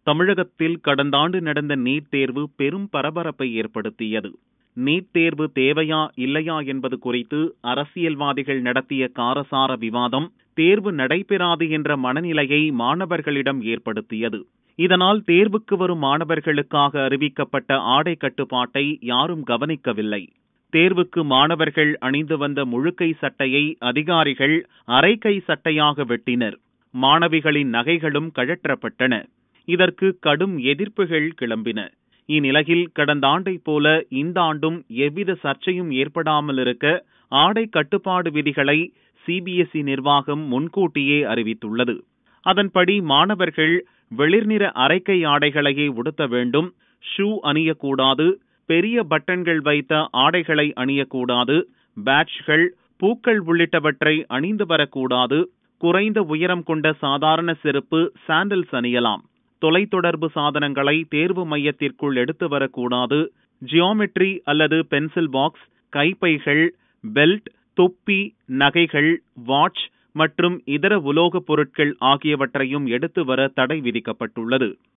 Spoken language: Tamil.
தமிழகத்தில் கடந்த ஆண்டு நடந்த நீட் தேர்வு பெரும் பரபரப்பை ஏற்படுத்தியது நீட் தேர்வு தேவையா இல்லையா என்பது குறித்து அரசியல்வாதிகள் நடத்திய காரசார விவாதம் தேர்வு நடைபெறாது என்ற மனநிலையை மாணவர்களிடம் ஏற்படுத்தியது இதனால் தேர்வுக்கு வரும் மாணவர்களுக்காக அறிவிக்கப்பட்ட ஆடை கட்டுப்பாட்டை யாரும் கவனிக்கவில்லை தேர்வுக்கு மாணவர்கள் அணிந்து வந்த முழுக்கை சட்டையை அதிகாரிகள் அரைக்கை சட்டையாக வெட்டினர் மாணவிகளின் நகைகளும் கழற்றப்பட்டன இதற்கு கடும் எதிர்ப்புகள் கிளம்பின இந்நிலையில் கடந்த ஆண்டைப் போல இந்த ஆண்டும் எவ்வித சர்ச்சையும் ஏற்படாமல் இருக்க ஆடை கட்டுப்பாடு விதிகளை சிபிஎஸ்இ நிர்வாகம் முன்கூட்டியே அறிவித்துள்ளது அதன்படி மாணவர்கள் வெளிர்நிற அரைக்கை ஆடைகளையே உடுத்த வேண்டும் ஷூ அணியக்கூடாது பெரிய பட்டன்கள் வைத்த ஆடைகளை அணியக்கூடாது பேட்ச்கள் பூக்கள் உள்ளிட்டவற்றை அணிந்து வரக்கூடாது குறைந்த உயரம் கொண்ட சாதாரண செருப்பு சாண்டல்ஸ் அணியலாம் தொலைத்தொடர்பு சாதனங்களை தேர்வு மையத்திற்குள் எடுத்து வரக்கூடாது ஜியோமெட்ரி அல்லது பென்சில் பாக்ஸ் கைப்பைகள் பெல்ட் தொப்பி நகைகள் வாட்ச் மற்றும் இதர உலோகப் பொருட்கள் ஆகியவற்றையும் எடுத்து வர தடை விதிக்கப்பட்டுள்ளது